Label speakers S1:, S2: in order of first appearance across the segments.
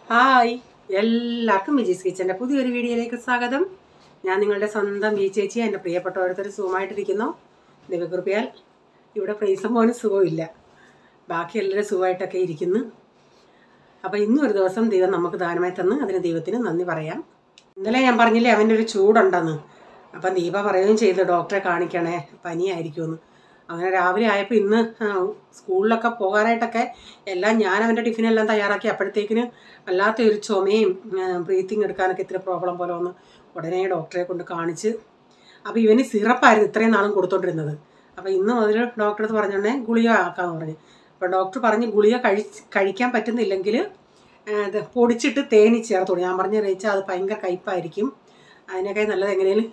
S1: Hi എല്ലാവർക്കും വിജയ്സ് കിച്ചൻ്റെ പുതിയൊരു വീഡിയോയിലേക്ക് സ്വാഗതം ഞാൻ നിങ്ങളുടെ സ്വന്തം വി ചേച്ചി എൻ്റെ പ്രിയപ്പെട്ട ഓരോരുത്തർ സുഖമായിട്ടിരിക്കുന്നു ദൈവകൃപയാൽ ഇവിടെ പ്രൈസം മോന് സുഖമില്ല ബാക്കി എല്ലാവരും സുഖമായിട്ടൊക്കെ ഇരിക്കുന്നു അപ്പോൾ ഇന്നും ഒരു ദിവസം ദൈവം നമുക്ക് ദാനമായി തന്ന് അതിന് ദൈവത്തിന് നന്ദി പറയാം ഇന്നലെ ഞാൻ പറഞ്ഞില്ലേ അവൻ്റെ ഒരു ചൂടുണ്ടെന്ന് അപ്പം ദീപ പറയുകയും ചെയ്തു ഡോക്ടറെ കാണിക്കണേ പനിയായിരിക്കുമെന്ന് അങ്ങനെ രാവിലെ ആയപ്പോൾ ഇന്ന് ആ, സ്കൂളിലൊക്കെ പോകാനായിട്ടൊക്കെ എല്ലാം ഞാൻ അവൻ്റെ ടിഫിനെല്ലാം തയ്യാറാക്കി അപ്പോഴത്തേക്കിന് വല്ലാത്ത ഒരു ചുമയും ബ്രീത്തിങ് എടുക്കാനൊക്കെ ഇത്തിരി പ്രോബ്ലം പോലെ വന്ന് ഉടനെ ഡോക്ടറെ കൊണ്ട് കാണിച്ച് അപ്പോൾ ഇവന് സിറപ്പായിരുന്നു ഇത്രയും നാളും കൊടുത്തോണ്ടിരുന്നത് അപ്പോൾ ഇന്ന് മുതൽ ഡോക്ടർ അടുത്ത് പറഞ്ഞോണ്ടേ ഗുളിക ആക്കാമെന്ന് പറഞ്ഞു അപ്പോൾ ഡോക്ടർ പറഞ്ഞ് ഗുളിക കഴിച്ച് കഴിക്കാൻ പറ്റുന്നില്ലെങ്കിൽ ഇത് പൊടിച്ചിട്ട് തേനി ചേർത്തോളൂ ഞാൻ പറഞ്ഞ് റേച്ചാൽ അത് ഭയങ്കര കയ്പായിരിക്കും അതിനൊക്കെ നല്ലത് എങ്ങനെയും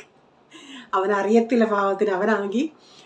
S1: അവനറിയത്തില്ല പാവത്തിന് അവനാണെങ്കിൽ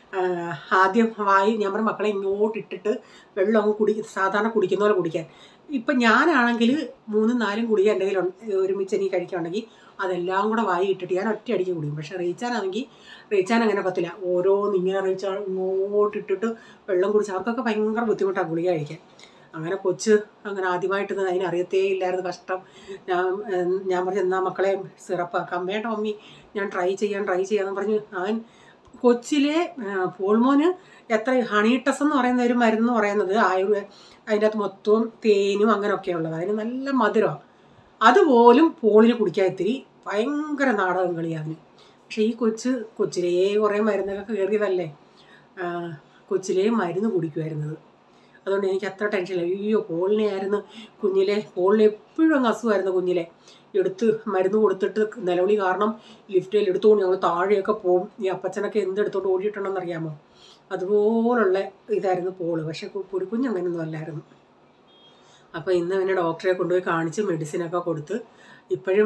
S1: ആദ്യം വായി ഞാൻ പറഞ്ഞ മക്കളെ ഇങ്ങോട്ട് ഇട്ടിട്ട് വെള്ളം അങ്ങ് കുടി സാധാരണ കുടിക്കുന്ന പോലെ കുടിക്കാൻ ഇപ്പം ഞാനാണെങ്കിൽ മൂന്നും നാലും കുടിക എൻ്റെ കയ്യിൽ ഒരുമിച്ച് എനിക്ക് കഴിക്കുകയാണെങ്കിൽ അതെല്ലാം കൂടെ വായി ഇട്ടിട്ട് ഞാൻ ഒറ്റ അടിക്ക് കുടിക്കും പക്ഷേ റീച്ചാനാണെങ്കിൽ റീച്ചാൻ അങ്ങനെ പറ്റില്ല ഓരോന്ന് ഇങ്ങനെ റീച്ചാൻ ഇങ്ങോട്ട് ഇട്ടിട്ട് വെള്ളം കുടിച്ച് അവർക്കൊക്കെ ഭയങ്കര ബുദ്ധിമുട്ടാണ് ഗുളിക കഴിക്കാൻ അങ്ങനെ കൊച്ച് അങ്ങനെ ആദ്യമായിട്ട് ഇത് അതിന് അറിയത്തേ ഇല്ലായിരുന്നു കഷ്ടം ഞാൻ ഏഹ്, ഞാൻ പറഞ്ഞു എന്നാ മക്കളെ സിറപ്പാക്കാം വേണ്ട മമ്മി ഞാൻ ട്രൈ ചെയ്യാൻ ട്രൈ ചെയ്യാന്ന് പറഞ്ഞു അവൻ കൊച്ചിലെ ഏഹ്, പോൾമോന് എത്ര ഹണീട്ടസ് എന്ന് പറയുന്ന ഒരു മരുന്ന് പറയുന്നത് ആയുർവേ അതിൻ്റെ അകത്ത് മൊത്തവും തേനും അങ്ങനെയൊക്കെ ഉള്ളത് അതിന് നല്ല മധുരമാണ് അതുപോലും പോളിന് കുടിക്കാൻ ഇത്തിരി ഭയങ്കര നാടകം കളിയാണ് അവന് പക്ഷേ ഈ കൊച്ച് കൊച്ചിലേ കുറേ മരുന്നൊക്കെ കയറിയതല്ലേ ആ, കൊച്ചിലേ മരുന്ന് കുടിക്കുമായിരുന്നത് അതുകൊണ്ട് എനിക്ക് അത്ര ടെൻഷനില്ല അയ്യോ പോളിനെ ആയിരുന്നു കുഞ്ഞിലെ പോളിന് എപ്പോഴും അങ്ങ് അസുഖമായിരുന്നു കുഞ്ഞിലെ എടുത്ത് മരുന്ന് കൊടുത്തിട്ട് നിലവിളി കാരണം ലിഫ്റ്റിൽ എടുത്തുകൊണ്ട് ഞങ്ങൾ താഴെയൊക്കെ പോകും ഈ അപ്പച്ചനൊക്കെ എന്തെടുത്തോണ്ട് ഓടിയിട്ടുണ്ടെന്ന് അറിയാമോ അതുപോലുള്ള ഇതായിരുന്നു പോള് പക്ഷെ കു- പൊടിക്കുഞ്ഞ് അങ്ങനെയൊന്നും അല്ലായിരുന്നു അപ്പോൾ ഇന്ന് പിന്നെ ഡോക്ടറെ കൊണ്ടുപോയി കാണിച്ച് മെഡിസിനൊക്കെ കൊടുത്ത് ഇപ്പോഴും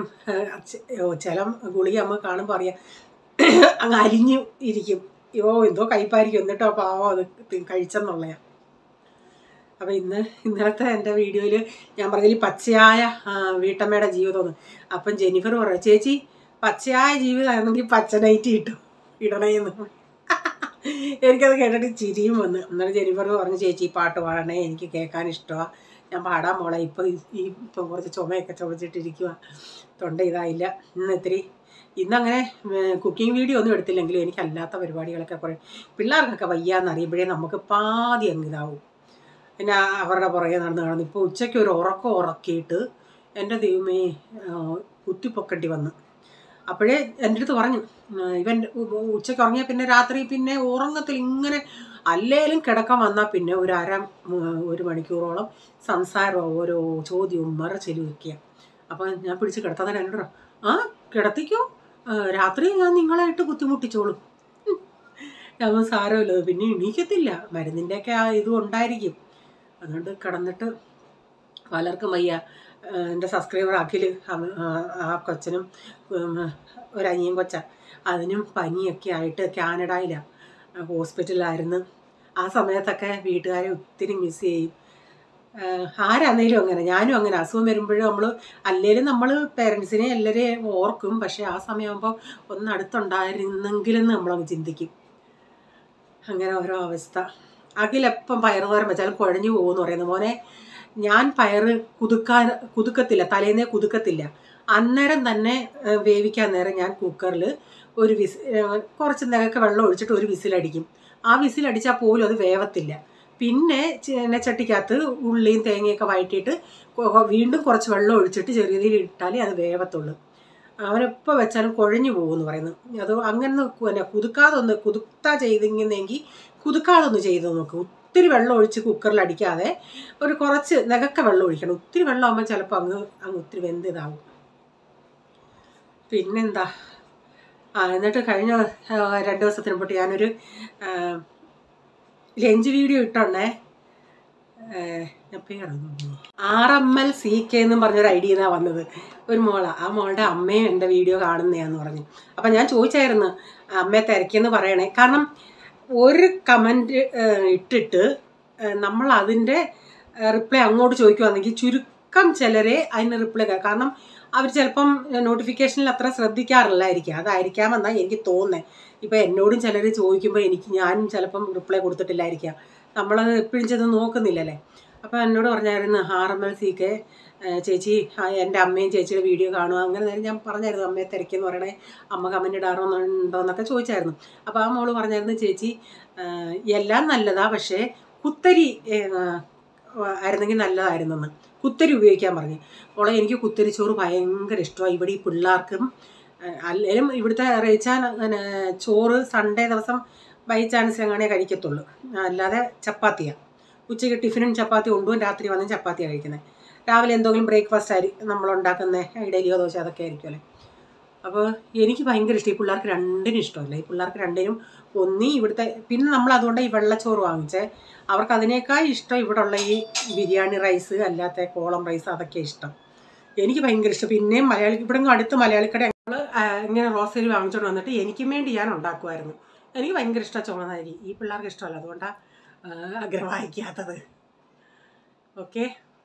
S1: ചില ഗുളിക നമ്മൾ കാണുമ്പോൾ അറിയാം അങ്ങ് അലിഞ്ഞു ഇരിക്കും അയ്യോ എന്തോ കയ്പായിരിക്കും എന്നിട്ടോ പാവം അത് തി- കഴിച്ചെന്നുള്ളയാ അപ്പോൾ ഇന്ന് ഇന്നലത്തെ എൻ്റെ വീഡിയോയിൽ ഞാൻ പറഞ്ഞതിൽ പച്ചയായ ആ, വീട്ടമ്മയുടെ ജീവിതമെന്ന് അപ്പം ജെനിഫർ പറഞ്ഞു ചേച്ചി പച്ചയായ ജീവിതമാണെങ്കിൽ പച്ച നൈറ്റ് കിട്ടും ഇടണേന്ന് എനിക്കത് കേട്ടിട്ട് ചിരിയും വന്ന് എന്നാലും ജെനിഫർ പറഞ്ഞു ചേച്ചി ഈ പാട്ട് പാടണേ എനിക്ക് കേൾക്കാൻ ഇഷ്ടമാണ് ഞാൻ പാടാൻ മോളെ ഇപ്പോൾ ഈ ഇപ്പം കുറച്ച് ചുമയൊക്കെ ചുമച്ചിട്ടിരിക്കുക തൊണ്ട ഇതായില്ല ഇന്ന് ഇത്തിരി ഇന്നങ്ങനെ കുക്കിംഗ് വീഡിയോ ഒന്നും എടുത്തില്ലെങ്കിലും എനിക്ക് അല്ലാത്ത പരിപാടികളൊക്കെ കുറേ പിള്ളേർക്കൊക്കെ വയ്യാന്ന് അറിയുമ്പോഴേ നമുക്ക് പാതി അങ്ങ് ഇതാവും പിന്നെ അവരുടെ പുറകെ നടന്ന് കാണുന്നു ഇപ്പോൾ ഉച്ചയ്ക്ക് ഒരു ഉറക്കം ഉറക്കിയിട്ട് എൻ്റെ ദൈവമേ ആ, കുത്തിപ്പൊക്കേണ്ടി വന്നു അപ്പോഴേ എൻ്റെ അടുത്ത് പറഞ്ഞു ആ, ഇവൻ ഉ- ഉച്ചയ്ക്ക് ഉറങ്ങിയ പിന്നെ രാത്രി പിന്നെ ഉറങ്ങത്തിൽ ഇങ്ങനെ അല്ലേലും കിടക്കാൻ വന്നാൽ പിന്നെ ഒരു അര ഉം, ഒരു മണിക്കൂറോളം സംസാരവും ഓരോ ചോദ്യവും മറച്ചിലും ഒക്കെയ അപ്പം ഞാൻ പിടിച്ച് കിടത്താൻ തന്നെ എന്നോട് പറഞ്ഞു, ആ കിടത്തിക്കോ ആ, രാത്രി ഞാൻ നിങ്ങളായിട്ട് ബുദ്ധിമുട്ടിച്ചോളും ഉം. ഞാൻ പറഞ്ഞു, സാരമില്ല പിന്നെ എണീക്കത്തില്ല മരുന്നിൻ്റെയൊക്കെ ആ ഇതും ഉണ്ടായിരിക്കും അതുകൊണ്ട് കിടന്നിട്ട് പലർക്കും വയ്യ ഏഹ് എൻ്റെ സബ്സ്ക്രൈബർ അഖിൽ അവൻ ആ- ആ കൊച്ചനും ഉം, ഒരു അനിയൻ കൊച്ച അതിനും പനിയൊക്കെ ആയിട്ട് കാനഡയിലാണ് ഹോസ്പിറ്റലിലായിരുന്നു ആ സമയത്തൊക്കെ വീട്ടുകാരെ ഒത്തിരി മിസ് ചെയ്യും ഏഹ് ആരാന്നേലും അങ്ങനെ ഞാനും അങ്ങനെ അസുഖം വരുമ്പോഴും നമ്മൾ അല്ലേലും നമ്മൾ പേരൻസിനെ എല്ലാവരെയും ഓർക്കും പക്ഷേ ആ സമയമാകുമ്പോൾ ഒന്ന് അടുത്തുണ്ടായിരുന്നെങ്കിലെന്ന് നമ്മളങ്ങ് ചിന്തിക്കും അങ്ങനെ ഓരോ അവസ്ഥ അഖിലെപ്പം പയറുതോരം വെച്ചാലും കുഴഞ്ഞു പോകുമെന്ന് പറയുന്നു മോനെ ഞാൻ പയറ് കുതുക്കാൻ കുതുക്കത്തില്ല തലേന്നേ കുതുക്കത്തില്ല അന്നേരം തന്നെ ഏഹ്, വേവിക്കാൻ നേരം ഞാൻ കുക്കറിൽ ഒരു വിസ് ഏഹ്, കുറച്ച് നേരമൊക്കെ വെള്ളം ഒഴിച്ചിട്ട് ഒരു വിസിലടിക്കും ആ വിസിലടിച്ചാൽ പോലും അത് വേവത്തില്ല പിന്നെ ചട്ടിക്കകത്ത് ഉള്ളിയും തേങ്ങയൊക്കെ വഴറ്റിയിട്ട് കൊ- വീണ്ടും കുറച്ച് വെള്ളം ഒഴിച്ചിട്ട് ചെറിയ രീതിയിൽ ഇട്ടാലേ അത് വേവത്തുള്ളൂ അവനെപ്പോൾ വെച്ചാലും കുഴഞ്ഞു പോകുമെന്ന് പറയുന്നു അത് അങ്ങനെ പിന്നെ കുതുക്കാതൊന്ന് കുതുക്താ ചെയ്തിങ്ങനെങ്കിൽ കുതുക്കാതൊന്ന് ചെയ്ത് നോക്ക് ഒത്തിരി വെള്ളം ഒഴിച്ച് കുക്കറിൽ അടിക്കാതെ ഒരു കുറച്ച് നികക്ക വെള്ളം ഒഴിക്കണം ഒത്തിരി വെള്ളം ആകുമ്പോൾ ചിലപ്പോൾ അങ്ങ് അങ്ങ് ഒത്തിരി വെന്ത് ഇതാവും പിന്നെന്താ ആ എന്നിട്ട് കഴിഞ്ഞ ആ, രണ്ട് ദിവസത്തിന് മുമ്പ് ഞാനൊരു ലഞ്ച് വീഡിയോ ഇട്ടുണ്ടേ ഞാൻ പേരൊന്നും R M L C K എന്നും പറഞ്ഞൊരു ഐഡിയ നിന്നാണ് വന്നത് ഒരു മോളാ ആ മോളുടെ അമ്മയും എൻ്റെ വീഡിയോ കാണുന്നതാന്ന് പറഞ്ഞു അപ്പം ഞാൻ ചോദിച്ചായിരുന്നു അമ്മയെ തിരക്കിയെന്ന് പറയണേ കാരണം ഒരു കമൻറ്റ് ഇട്ടിട്ട് ഏഹ്, നമ്മൾ അതിൻ്റെ റിപ്ലൈ അങ്ങോട്ട് ചോദിക്കുവാണെങ്കിൽ ചുരുക്കം ചിലരെ അതിന് റിപ്ലൈ കാരണം അവർ ചിലപ്പം നോട്ടിഫിക്കേഷനിൽ അത്ര ശ്രദ്ധിക്കാറില്ലായിരിക്കും അതായിരിക്കാമെന്നാണ് എനിക്ക് തോന്നുന്നത് ഇപ്പം എന്നോടും ചിലർ ചോദിക്കുമ്പോൾ എനിക്ക് ഞാനും ചിലപ്പം റിപ്ലൈ കൊടുത്തിട്ടില്ലായിരിക്കാം നമ്മളത് എപ്പോഴും ചെന്ന് നോക്കുന്നില്ലല്ലേ അപ്പോൾ എന്നോട് പറഞ്ഞായിരുന്നു R M L C K ചേച്ചി ആ, എൻ്റെ അമ്മയും ചേച്ചിയുടെ വീഡിയോ കാണുക അങ്ങനെ നേരം ഞാൻ പറഞ്ഞായിരുന്നു അമ്മയെ തിരക്കെന്ന് പറയണേ അമ്മ കമൻറ്റ് ഇടാറുണ്ടോ എന്നൊക്കെ ചോദിച്ചായിരുന്നു അപ്പോൾ ആ മോള് പറഞ്ഞായിരുന്നു ചേച്ചി ആ, എല്ലാം നല്ലതാ പക്ഷേ കുത്തരി ഏ, ആയിരുന്നെങ്കിൽ നല്ലതായിരുന്നെന്ന് കുത്തരി ഉപയോഗിക്കാൻ പറഞ്ഞു മോളെ എനിക്ക് കുത്തരി ചോറ് ഭയങ്കര ഇഷ്ടമാണ് ഇവിടെ ഈ പിള്ളേർക്കും അല്ലെങ്കിലും ഇവിടുത്തെ റേച്ചാൻ അങ്ങനെ ചോറ് സൺഡേ ദിവസം ബൈ ചാൻസ് എങ്ങനെ കഴിക്കത്തുള്ളൂ അല്ലാതെ ചപ്പാത്തിയാണ് ഉച്ചയ്ക്ക് ടിഫിനും ചപ്പാത്തി കൊണ്ടുപോകും രാത്രി വന്ന് ചപ്പാത്തിയാണ് കഴിക്കുന്നത് രാവിലെ എന്തെങ്കിലും ബ്രേക്ക്ഫാസ്റ്റ് ആയി നമ്മൾ ഉണ്ടാക്കുന്ന ഇഡലിയോ ദോശ അതൊക്കെ ആയിരിക്കുമല്ലേ അപ്പോൾ എനിക്ക് ഭയങ്കര ഇഷ്ടം ഈ പിള്ളേർക്ക് രണ്ടിനും ഇഷ്ടമല്ല ഈ പിള്ളേർക്ക് രണ്ടിനും ഒന്നി ഇവിടുത്തെ പിന്നെ നമ്മൾ അതുകൊണ്ട് ഈ വെള്ളച്ചോറ് വാങ്ങിച്ചേ അവർക്ക് അതിനേക്കാൾ ഇഷ്ടം ഇവിടെ ഉള്ള ഈ ബിരിയാണി റൈസ് അല്ലാത്ത കോളം റൈസ് അതൊക്കെ ഇഷ്ടം എനിക്ക് ഭയങ്കര ഇഷ്ടം പിന്നെയും മലയാളി ഇവിടെ അടുത്ത് മലയാളിക്കട ഞങ്ങൾ ഇങ്ങനെ റോസരി വാങ്ങിച്ചോണ്ട് വന്നിട്ട് എനിക്കും വേണ്ടി ഞാൻ ഉണ്ടാക്കുമായിരുന്നു എനിക്ക് ഭയങ്കര ഇഷ്ടം ചുമന്ന അരി ഈ പിള്ളേർക്ക് ഇഷ്ടമല്ല അതുകൊണ്ടാണ് ആഗ്രഹം വായിക്കാത്തത് ഓക്കെ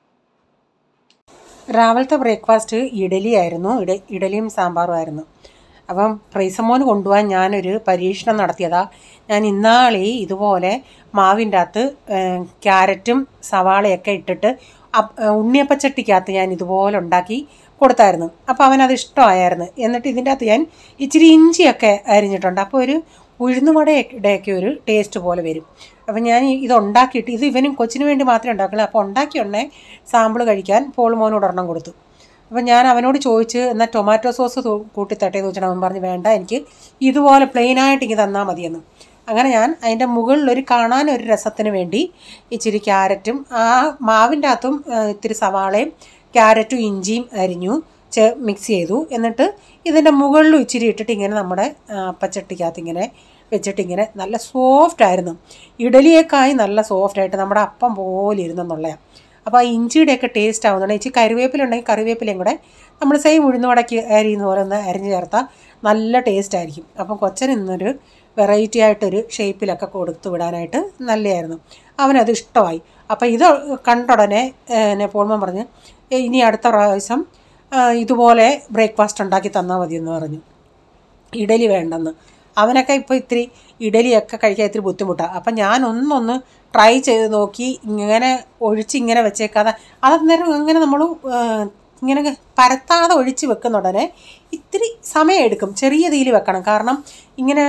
S1: രാവിലത്തെ ബ്രേക്ക്ഫാസ്റ്റ് ഇഡലി ആയിരുന്നു ഇഡ ഇഡലിയും സാമ്പാറും ആയിരുന്നു അപ്പം പ്രൈസമോന് കൊണ്ടുപോകാൻ ഞാനൊരു പരീക്ഷണം നടത്തിയതാ ഞാൻ ഇന്നാളി ഇതുപോലെ മാവിൻ്റെ അകത്ത് ഏം, ക്യാരറ്റും സവാളയൊക്കെ ഇട്ടിട്ട് അപ്പ്- ഏ, ഉണ്ണിയപ്പച്ചട്ടിക്കകത്ത് ഞാൻ ഇതുപോലെ ഉണ്ടാക്കി കൊടുത്തായിരുന്നു അപ്പോൾ അവനത് ഇഷ്ടമായിരുന്നു എന്നിട്ട് ഇതിൻ്റെ അകത്ത് ഞാൻ ഇച്ചിരി ഇഞ്ചിയൊക്കെ അരിഞ്ഞിട്ടുണ്ട് അപ്പോൾ ഒരു ഉഴുന്നുവടയുടെയൊക്കെ ഒരു ടേസ്റ്റ് പോലെ വരും അപ്പം ഞാൻ ഈ ഇത് ഉണ്ടാക്കിയിട്ട് ഇത് ഇവനും കൊച്ചിന് വേണ്ടി മാത്രമേ ഉണ്ടാക്കുള്ളൂ അപ്പോൾ ഉണ്ടാക്കിയുടനെ സാമ്പിൾ കഴിക്കാൻ പോൾ മോനോട് ഒരെണ്ണം കൊടുത്തു അപ്പം ഞാൻ അവനോട് ചോദിച്ച് എന്നാൽ ടൊമാറ്റോ സോസ് തൂ- കൂട്ടിത്തട്ടേ എന്ന് വെച്ചാൽ അവൻ പറഞ്ഞു വേണ്ട എനിക്ക് ഇതുപോലെ പ്ലെയിനായിട്ട് ഇങ്ങനെ തന്നാൽ മതിയെന്ന് അങ്ങനെ ഞാൻ അതിൻ്റെ മുകളിൽ ഒരു കാണാൻ ഒരു രസത്തിന് വേണ്ടി ഇച്ചിരി ക്യാരറ്റും ആ മാവിൻ്റെ അകത്തും ആ, ഇത്തിരി സവാളയും ക്യാരറ്റും ഇഞ്ചിയും അരിഞ്ഞു ചെ മിക്സ് ചെയ്തു എന്നിട്ട് ഇതിൻ്റെ മുകളിലും ഇച്ചിരി ഇട്ടിട്ട് ഇങ്ങനെ നമ്മുടെ ആ, അപ്പച്ചട്ടിക്കകത്ത് ഇങ്ങനെ വെച്ചിട്ട് ഇങ്ങനെ നല്ല സോഫ്റ്റ് ആയിരുന്നു ഇഡലിയേക്കായി നല്ല സോഫ്റ്റ് ആയിട്ട് നമ്മുടെ അപ്പം പോലെ ഇരുന്നെന്നുള്ളതാണ് അപ്പോൾ ആ ഇഞ്ചിയുടെയൊക്കെ ടേസ്റ്റ് ആവുന്നുണ്ട് ഇച്ചിരി കറിവേപ്പില ഉണ്ടെങ്കിൽ കറിവേപ്പിലയും കൂടെ നമ്മൾ സെയിം ഉഴുന്നുവടക്ക് അരിയുന്ന പോലെ ഒന്ന് അരിഞ്ഞ് ചേർത്താൽ നല്ല ടേസ്റ്റ് ആയിരിക്കും അപ്പം കൊച്ചൻ ഇന്നൊരു വെറൈറ്റി ആയിട്ടൊരു ഷേപ്പിലൊക്കെ കൊടുത്തു വിടാനായിട്ട് നല്ലതായിരുന്നു അവനത് ഇഷ്ടമായി അപ്പോൾ ഇത് കണ്ടുടനെ എന്നെ പോൾമൻ പറഞ്ഞ് "ഏയ് ഇനി അടുത്ത പ്രാവശ്യം ആ, ഇതുപോലെ ബ്രേക്ക്ഫാസ്റ്റ് ഉണ്ടാക്കി തന്നാൽ മതിയെന്ന് പറഞ്ഞു ഇഡലി വേണ്ടെന്ന് അവനൊക്കെ ഇപ്പോൾ ഇത്തിരി ഇഡലിയൊക്കെ കഴിക്കാൻ ഇത്തിരി ബുദ്ധിമുട്ടാണ് അപ്പം ഞാൻ ഒന്നൊന്ന് ട്രൈ ചെയ്ത് നോക്കി ഇങ്ങനെ ഒഴിച്ച് ഇങ്ങനെ വെച്ചേക്കാതെ അതന്നേരം ഇങ്ങനെ നമ്മൾ ഇങ്ങനെ പരത്താതെ ഒഴിച്ച് വെക്കുന്ന ഉടനെ ഇത്തിരി സമയം എടുക്കും ചെറിയ തീയിൽ വെക്കണം കാരണം ഇങ്ങനെ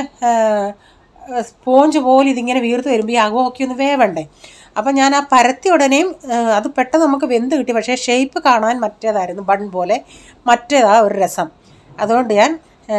S1: സ്പോഞ്ച് പോലെ ഇതിങ്ങനെ വീർത്ത് വരുമ്പോൾ ഈ അകമൊക്കെ ഒന്ന് വേവണ്ടേ അപ്പം ഞാൻ ആ പരത്തി ഉടനെയും ആ, അത് പെട്ടെന്ന് നമുക്ക് വെന്ത് കിട്ടി പക്ഷേ ഷേപ്പ് കാണാൻ മറ്റേതായിരുന്നു ബൺ പോലെ മറ്റേതാ ഒരു രസം അതുകൊണ്ട് ഞാൻ ആ,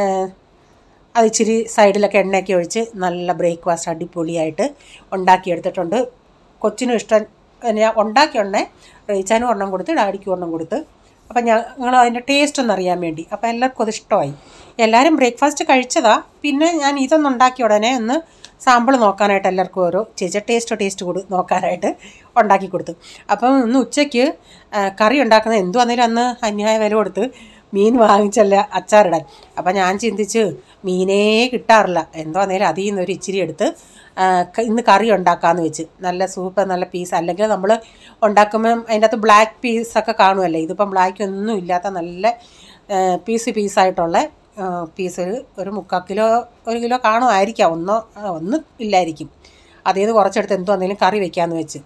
S1: അത് ഇച്ചിരി സൈഡിലൊക്കെ എണ്ണയൊക്കെ ഒഴിച്ച് നല്ല ബ്രേക്ക്ഫാസ്റ്റ് അടിപൊളിയായിട്ട് ഉണ്ടാക്കിയെടുത്തിട്ടുണ്ട് കൊച്ചിനും ഇഷ്ടം ഞാൻ ഉണ്ടാക്കിയ ഉടനെ റേച്ചാനും ഒരെണ്ണം കൊടുത്ത് ഡാഡിക്കും ഒരെണ്ണം കൊടുത്ത് അപ്പം ഞങ്ങൾ അതിൻ്റെ ടേസ്റ്റ് ഒന്ന് അറിയാൻ വേണ്ടി അപ്പോൾ എല്ലാവർക്കും അത് ഇഷ്ടമായി എല്ലാവരും ബ്രേക്ക്ഫാസ്റ്റ് കഴിച്ചതാ പിന്നെ ഞാൻ ഇതൊന്ന് ഉണ്ടാക്കിയ ഉടനെ ഒന്ന് സാമ്പിൾ നോക്കാനായിട്ട് എല്ലാവർക്കും ഓരോ ചേച്ചി ടേസ്റ്റ് ടേസ്റ്റ് കൂടി നോക്കാനായിട്ട് ഉണ്ടാക്കി കൊടുത്തു അപ്പം ഇന്ന് ഉച്ചയ്ക്ക് ആ, കറി ഉണ്ടാക്കുന്നത് എന്തു വന്നേലും അന്ന് അന്യായ വില കൊടുത്ത് മീൻ വാങ്ങിച്ചല്ല അച്ചാറിടാൻ അപ്പം ഞാൻ ചിന്തിച്ച് മീനേ കിട്ടാറില്ല എന്തോ വന്നേലും അതിൽ നിന്ന് ഒരു ഇച്ചിരി എടുത്ത് ആ, ക- ഇന്ന് കറി ഉണ്ടാക്കാമെന്ന് വെച്ച് നല്ല സൂപ്പർ നല്ല പീസ് അല്ലെങ്കിൽ നമ്മൾ ഉണ്ടാക്കുമ്പം അതിൻ്റെ അകത്ത് ബ്ലാക്ക് പീസൊക്കെ കാണുമല്ലേ ഇതിപ്പം ബ്ലാക്ക് ഒന്നും ഇല്ലാത്ത നല്ല ആ, പീസ് പീസായിട്ടുള്ള ആ, പീസ് ഒരു ഒരു മുക്കാൽ കിലോ ഒരു കിലോ കാണുമായിരിക്കാം ഒന്നോ ആ, ഒന്നും ഇല്ലായിരിക്കും അതേ നിന്ന് കുറച്ചെടുത്ത് എന്തോ എന്തെങ്കിലും കറി വെക്കാമെന്ന് വെച്ച്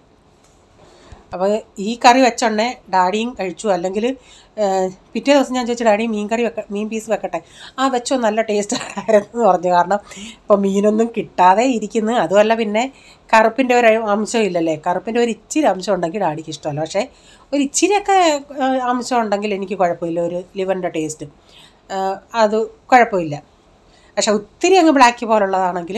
S1: അപ്പോൾ ഈ കറി വെച്ചോണ്ടേ ഡാഡിയും കഴിച്ചു അല്ലെങ്കിൽ പിറ്റേ ദിവസം ഞാൻ ചോദിച്ചു ഡാഡി മീൻ കറി വെക്ക മീൻ പീസ് വെക്കട്ടെ ആ വെച്ചോ നല്ല ടേസ്റ്റ് ആയിരുന്നു പറഞ്ഞു കാരണം ഇപ്പോൾ മീനൊന്നും കിട്ടാതെ ഇരിക്കുന്നു അതുമല്ല പിന്നെ കറുപ്പിൻ്റെ ഒരു അംശം ഇല്ലല്ലേ കറുപ്പിൻ്റെ ഒരു ഇച്ചിരി അംശം ഉണ്ടെങ്കിൽ ഡാഡിക്ക് ഇഷ്ടമല്ല പക്ഷേ ഒരു ഇച്ചിരിയൊക്കെ ആ, അംശം ഉണ്ടെങ്കിൽ എനിക്ക് കുഴപ്പമില്ല ഒരു ലിവറിൻ്റെ ടേസ്റ്റ് അത് കുഴപ്പമില്ല പക്ഷെ ഒത്തിരി അങ്ങ് ബ്ലാക്ക് പോലുള്ളതാണെങ്കിൽ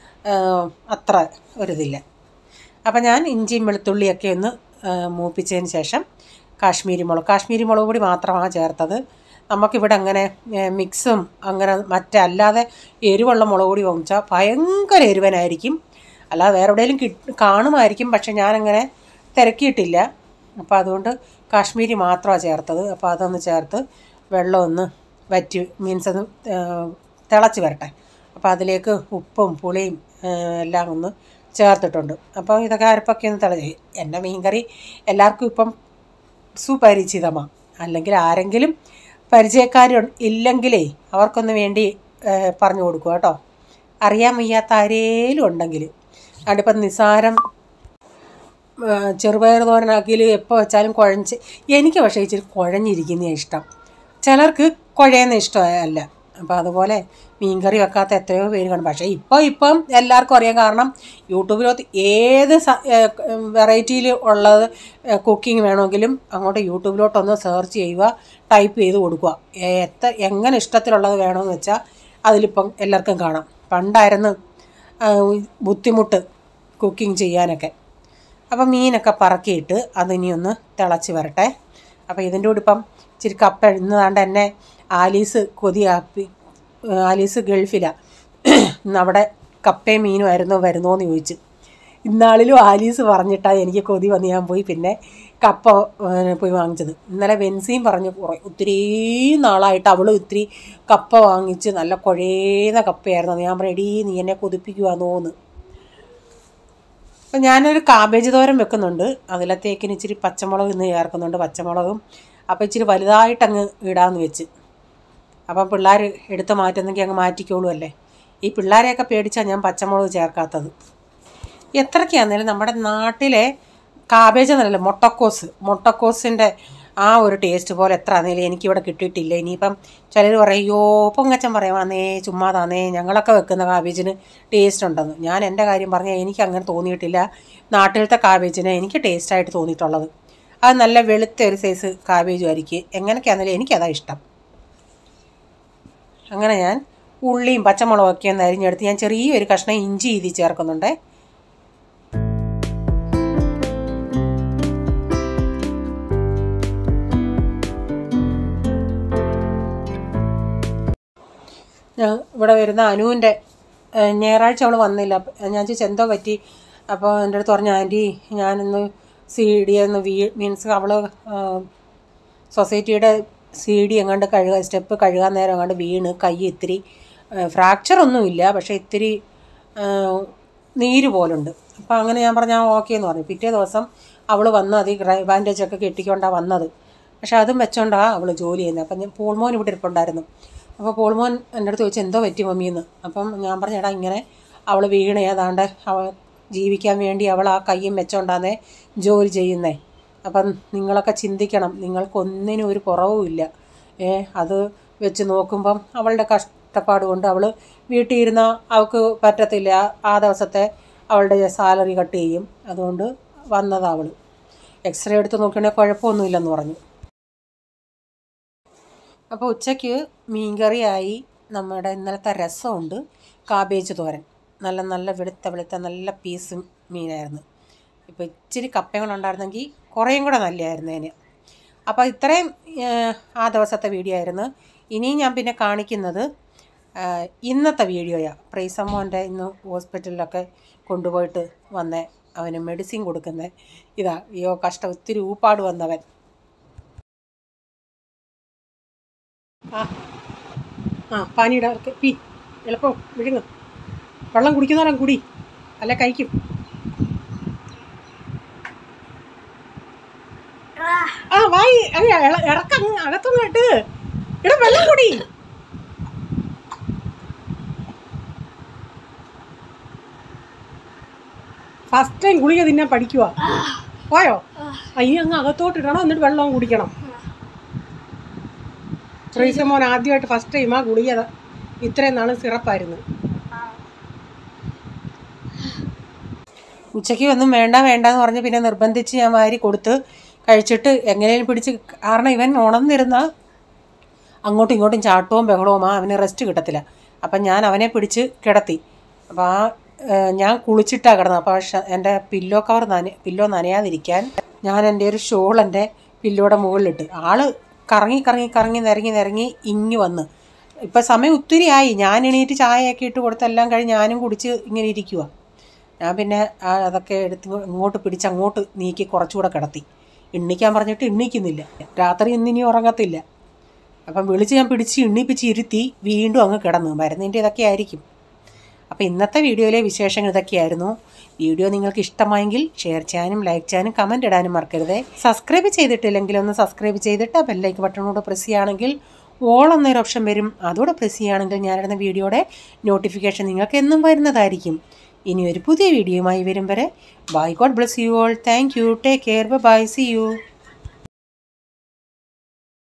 S1: അത്ര ഒരിതില്ല അപ്പം ഞാൻ ഇഞ്ചിയും വെളുത്തുള്ളിയൊക്കെ ഒന്ന് ആ, മൂപ്പിച്ചതിന് ശേഷം കാശ്മീരി മുളക് കാശ്മീരി മുളക് പൊടി മാത്രമാണ് ചേർത്തത് നമുക്കിവിടെ അങ്ങനെ ഏ, മിക്സും അങ്ങനെ മറ്റല്ലാതെ എരിവുള്ള മുളക് പൊടി വാങ്ങിച്ചാൽ ഭയങ്കര എരിവനായിരിക്കും അല്ലാതെ വേറെ എവിടെയെങ്കിലും കിട്ട് കാണുമായിരിക്കും പക്ഷെ ഞാനങ്ങനെ തിരക്കിയിട്ടില്ല അപ്പോൾ അതുകൊണ്ട് കാശ്മീരി മാത്രമാണ് ചേർത്തത് അപ്പോൾ അതൊന്ന് ചേർത്ത് വെള്ളം ഒന്ന് വറ്റി മീൻസ് അത് ആ, തിളച്ച് വരട്ടെ അപ്പോൾ അതിലേക്ക് ഉപ്പും പുളിയും ആ, എല്ലാം ഒന്ന് ചേർത്തിട്ടുണ്ട് അപ്പോൾ ഇതൊക്കെ അരപ്പൊക്കെ ഒന്ന് തിളച്ച് എൻ്റെ മീൻകറി എല്ലാവർക്കും ഇപ്പം സുപരിചിതമാണ് അല്ലെങ്കിൽ ആരെങ്കിലും പരിചയക്കാർ ഇല്ലെങ്കിലേ അവർക്കൊന്ന് വേണ്ടി ആ, പറഞ്ഞു കൊടുക്കുക കേട്ടോ അറിയാൻ വയ്യാത്ത ആരേലും ഉണ്ടെങ്കിൽ അതിപ്പം നിസാരം ചെറുപയർ തോരനാക്കിയിൽ എപ്പോൾ വെച്ചാലും കുഴഞ്ഞ് എനിക്ക് പക്ഷേ ഇച്ചിരി കുഴഞ്ഞിരിക്കുന്നതാണ് ഇഷ്ടം ചിലർക്ക് കുഴയുന്ന ഇഷ്ടമല്ല അപ്പോൾ അതുപോലെ മീൻകറി വെക്കാത്ത എത്രയോ പേര് കാണും പക്ഷേ ഇപ്പോൾ ഇപ്പം എല്ലാവർക്കും അറിയാം കാരണം യൂട്യൂബിലൊത്ത് ഏത് വെറൈറ്റിയിൽ ഉള്ളത് കുക്കിംഗ് വേണമെങ്കിലും അങ്ങോട്ട് യൂട്യൂബിലോട്ടൊന്ന് സെർച്ച് ചെയ്യുക ടൈപ്പ് ചെയ്ത് കൊടുക്കുക എത്ര എങ്ങനെ ഇഷ്ടത്തിലുള്ളത് വേണമെന്ന് വെച്ചാൽ അതിലിപ്പം എല്ലാവർക്കും കാണാം പണ്ടായിരുന്നു ആ, ബുദ്ധിമുട്ട് കുക്കിംഗ് ചെയ്യാനൊക്കെ അപ്പം മീനൊക്കെ പറക്കിയിട്ട് അതിനി ഒന്ന് തിളച്ച് വരട്ടെ അപ്പോൾ ഇതിൻ്റെ കൂടെ ഇപ്പം ഇച്ചിരി കപ്പ ഇന്നതാണ്ട് എന്നെ ആലീസ് കൊതിയാപ്പി ആലീസ് ഗൾഫിലാണ് ഇന്ന് അവിടെ കപ്പയും മീനും ആയിരുന്നോ വരുന്നോ എന്ന് ചോദിച്ചു ഇന്നാളിലും ആലീസ് പറഞ്ഞിട്ടാണ് എനിക്ക് കൊതി വന്ന് ഞാൻ പോയി പിന്നെ കപ്പ ഏ, പോയി വാങ്ങിച്ചത് ഇന്നലെ ബെൻസിയും പറഞ്ഞു കുറേ ഒത്തിരി നാളായിട്ട് അവളും ഇത്തിരി കപ്പ വാങ്ങിച്ച് നല്ല കുഴയുന്ന കപ്പയായിരുന്നു ഞാൻ പറഞ്ഞു എടീ നീ എന്നെ കൊതിപ്പിക്കുവാന്നോന്ന് അപ്പം ഞാനൊരു കാബേജ് തോരൻ വെക്കുന്നുണ്ട് അതിലത്തേക്കിന് ഇച്ചിരി പച്ചമുളക് ഇന്ന് ചേർക്കുന്നുണ്ട് പച്ചമുളകും അപ്പോൾ ഇച്ചിരി വലുതായിട്ട് അങ്ങ് ഇടാമെന്ന് വെച്ച് അപ്പം പിള്ളേർ എടുത്ത് മാറ്റുന്നെങ്കിൽ അങ്ങ് മാറ്റിക്കോളൂ അല്ലേ ഈ പിള്ളേരെയൊക്കെ പേടിച്ചാണ് ഞാൻ പച്ചമുളക് ചേർക്കാത്തത് എത്രയ്ക്കാന്നേലും നമ്മുടെ നാട്ടിലെ കാബേജ് എന്നല്ല മുട്ടക്കോസ് മുട്ടക്കോസിൻ്റെ ആ ഒരു ടേസ്റ്റ് പോലെ എത്ര ആണെങ്കിലും എനിക്കിവിടെ കിട്ടിയിട്ടില്ല ഇനിയിപ്പം ചിലർ പറയും അയ്യോ പൊങ്ങച്ചൻ പറയാമാന്നേ ചുമ്മാതാന്നേ ഞങ്ങളൊക്കെ വെക്കുന്ന കാബേജിന് ടേസ്റ്റ് ഉണ്ടെന്ന് ഞാൻ എൻ്റെ കാര്യം പറഞ്ഞാൽ എനിക്ക് അങ്ങനെ തോന്നിയിട്ടില്ല നാട്ടിലത്തെ കാബേജിന് എനിക്ക് ടേസ്റ്റായിട്ട് തോന്നിയിട്ടുള്ളത് അത് നല്ല വെളുത്ത ഒരു സൈസ് കാബേജും ആയിരിക്കും എങ്ങനെയൊക്കെയാണെങ്കിലും എനിക്കതാ ഇഷ്ടം അങ്ങനെ ഞാൻ ഉള്ളിയും പച്ചമുളകൊക്കെ ഒന്ന് അരിഞ്ഞെടുത്ത് ഞാൻ ചെറിയൊരു കഷ്ണം ഇഞ്ചി ഇതിൽ ചേർക്കുന്നുണ്ട് ഞാൻ ഇവിടെ വരുന്ന അനുവിൻ്റെ ഏഹ്, ഞായറാഴ്ച അവൾ വന്നില്ല അപ്പ- ഞാൻ ചോദിച്ചു എന്തോ പറ്റി അപ്പോൾ എൻ്റെ അടുത്ത് പറഞ്ഞു ആൻറ്റി ഞാനിന്ന് സി ഡി എന്ന് വീ മീൻസ് അവൾ സൊസൈറ്റിയുടെ സി ഡി എങ്ങാണ്ട് കഴുകാൻ സ്റ്റെപ്പ് കഴുകാൻ നേരം എങ്ങാണ്ട് വീണ് കൈ ഇത്തിരി ഫ്രാക്ചർ ഒന്നുമില്ല പക്ഷേ ഇത്തിരി ആ, നീര് പോലുണ്ട് അപ്പോൾ അങ്ങനെ ഞാൻ പറഞ്ഞാൽ ഓക്കെ എന്ന് പറഞ്ഞു പിറ്റേ ദിവസം അവൾ വന്ന് അത് ബാൻഡേജ് ഒക്കെ കെട്ടിക്കൊണ്ടാണ് വന്നത് പക്ഷെ അതും വെച്ചോണ്ടാണ് അവൾ ജോലി ചെയ്യുന്നത് അപ്പം ഞാൻ പോൾമോൻ ഇവിടെ ഇരിപ്പുണ്ടായിരുന്നു അപ്പോൾ പോൾമോൻ എൻ്റെ അടുത്ത് ചോദിച്ചു എന്തോ പറ്റി മമ്മിയെന്ന് അപ്പം ഞാൻ പറഞ്ഞു എടാ ഇങ്ങനെ അവൾ വീണ് ഏതാണ്ട് അവ ജീവിക്കാൻ വേണ്ടി അവൾ ആ കയ്യും വെച്ചോണ്ടാന്നേ ജോലി ചെയ്യുന്നേ അപ്പം നിങ്ങളൊക്കെ ചിന്തിക്കണം നിങ്ങൾക്കൊന്നിനും ഒരു കുറവുമില്ല ഏ അത് വെച്ച് നോക്കുമ്പം അവളുടെ കഷ്ടപ്പാട് കൊണ്ട് അവൾ വീട്ടിൽ ഇരുന്നാൽ അവൾക്ക് പറ്റത്തില്ല ആ ദിവസത്തെ അവളുടെ സാലറി കട്ട് ചെയ്യും അതുകൊണ്ട് വന്നതാണ് അവൾ എക്സ്റേ എടുത്ത് നോക്കുകയാണെങ്കിൽ കുഴപ്പമൊന്നുമില്ലെന്ന് പറഞ്ഞു അപ്പോൾ ഉച്ചയ്ക്ക് മീൻകറിയായി നമ്മുടെ ഇന്നലത്തെ രസമുണ്ട് കാബേജ് തോരൻ നല്ല നല്ല വെളുത്ത വെളുത്ത നല്ല പീസ് മീനായിരുന്നു ഇപ്പോൾ ഇച്ചിരി കപ്പയും കൂടെ ഉണ്ടായിരുന്നെങ്കിൽ കുറേയും കൂടെ നല്ലതായിരുന്നേന് അപ്പോൾ ഇത്രയും ഏഹ്, ആ ദിവസത്തെ വീഡിയോ ആയിരുന്നു ഇനിയും ഞാൻ പിന്നെ കാണിക്കുന്നത് ആഹ്, ഇന്നത്തെ വീഡിയോയാണ് പ്രീസമ്മോൻ്റെ ഇന്ന് ഹോസ്പിറ്റലിലൊക്കെ കൊണ്ടുപോയിട്ട് വന്നേ അവന് മെഡിസിൻ കൊടുക്കുന്നത് ഇതാ അയ്യോ കഷ്ടം ഒത്തിരി ഊപ്പാട് വന്നവൻ ആ ആ പാനിയുടെ പി എളുപ്പം വിഴുങ്ങ് വെള്ളം കുടിക്കുന്നവരം കുടി അല്ല കഴിക്കും ആ വായി അങ്ങ് ഇള- ഇറക്കങ്ങ് അകത്തൊന്നും ഇട്ട് ഇട വെള്ളം കുടി ഫസ്റ്റ് ടൈം ഗുളിക തിന്നാൻ പഠിക്കുക പോയോ ആ, ഇനി അങ്ങ് അകത്തോട്ട് ഇടണം എന്നിട്ട് വെള്ളം കുടിക്കണം ട്രീസ മോൻ ആദ്യമായിട്ട് ഫസ്റ്റ് ടൈം ആ ഗുളിക ത- ഇത്രയും നാളും സിറപ്പായിരുന്നു ഉച്ചയ്ക്ക് ഒന്നും വേണ്ട വേണ്ട എന്ന് പറഞ്ഞ് പിന്നെ നിർബന്ധിച്ച് ഞാൻ വാരി കൊടുത്ത് കഴിച്ചിട്ട് എങ്ങനെയും പിടിച്ച് കാരണം ഇവൻ ഉണർന്നിരുന്ന അങ്ങോട്ടും ഇങ്ങോട്ടും ചാട്ടവും ബഹളവും ആ അവന് റെസ്റ്റ് കിട്ടത്തില്ല അപ്പം ഞാൻ അവനെ പിടിച്ച് കിടത്തി അപ്പോൾ ആ ഏഹ്, ഞാൻ കുളിച്ചിട്ടാണ് കിടന്നത് അപ്പോൾ ഷ- എൻ്റെ പില്ലോ കവർ നന പില്ലോ നനയാതിരിക്കാൻ ഞാൻ എൻ്റെ ഒരു ഷോൾ എൻ്റെ പില്ലോയുടെ മുകളിലിട്ട് ആള് കറങ്ങി കറങ്ങി കറങ്ങി നിരങ്ങി നിരങ്ങി ഇങ്ങ് വന്ന് ഇപ്പം സമയം ഒത്തിരി ആയി ഞാൻ എണീറ്റ് ചായയൊക്കെ ഇട്ട് കൊടുത്തെല്ലാം കഴിഞ്ഞ് ഞാനും കുടിച്ച് ഇങ്ങനെ ഇരിക്കുക ഞാൻ പിന്നെ ആ അതൊക്കെ എടുത്ത് ഇങ്ങോട്ട് പിടിച്ച് അങ്ങോട്ട് നീക്കി കുറച്ചുകൂടെ കിടത്തി എണ്ണിക്കാൻ പറഞ്ഞിട്ട് എണ്ണിക്കുന്നില്ല രാത്രി ഇന്നിനി ഉറങ്ങത്തില്ല അപ്പം വിളിച്ച് ഞാൻ പിടിച്ച് എണ്ണിപ്പിച്ച് ഇരുത്തി വീണ്ടും അങ്ങ് കിടന്നു മരുന്നിൻ്റെ ഇതൊക്കെ ആയിരിക്കും അപ്പോൾ ഇന്നത്തെ വീഡിയോയിലെ വിശേഷങ്ങൾ ഇതൊക്കെയായിരുന്നു വീഡിയോ നിങ്ങൾക്ക് ഇഷ്ടമായെങ്കിൽ ഷെയർ ചെയ്യാനും ലൈക്ക് ചെയ്യാനും കമൻറ്റ് ഇടാനും മറക്കരുത് സബ്സ്ക്രൈബ് ചെയ്തിട്ടില്ലെങ്കിൽ ഒന്ന് സബ്സ്ക്രൈബ് ചെയ്തിട്ട് ആ ബെല്ലൈക്ക് ബട്ടണോട് പ്രസ് ചെയ്യുകയാണെങ്കിൽ ഓൾ എന്നൊരു ഓപ്ഷൻ വരും അതോടെ പ്രസ് ചെയ്യുകയാണെങ്കിൽ ഞാനിടുന്ന വീഡിയോയുടെ നോട്ടിഫിക്കേഷൻ നിങ്ങൾക്ക് എന്നും വരുന്നതായിരിക്കും ഇനി ഒരു പുതിയ വീഡിയോയുമായി വരും വരെ bye God bless you all thank you take care bye see U